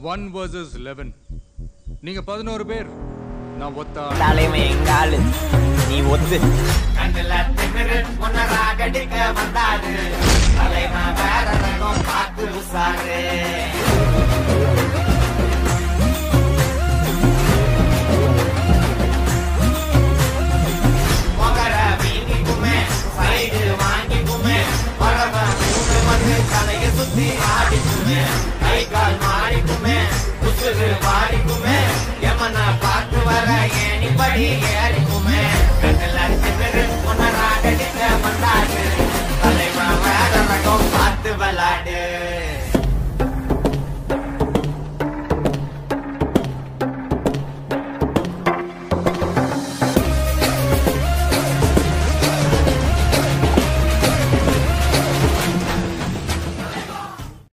one versus eleven நீங்க பதினோரு பேர் நான் ஒத்தா தலைமை எங்காலு நீ ஒத்து கண்ணுல திமிரு உன்னை ராகடிக்க வந்தாரு தலைவன் வேற ரகம் பார்த்து உசாரு மொகர வீங்கிக்குமே சைடு வாங்கிக்குமே பழவன் மூணு வந்து தலையை சுத்தி ஆடிக்குமே கை கால் மாறிக்குமே உசுறு வாடிக்குமே எமனை பார்த்து வர ஏனிப்படி ஏ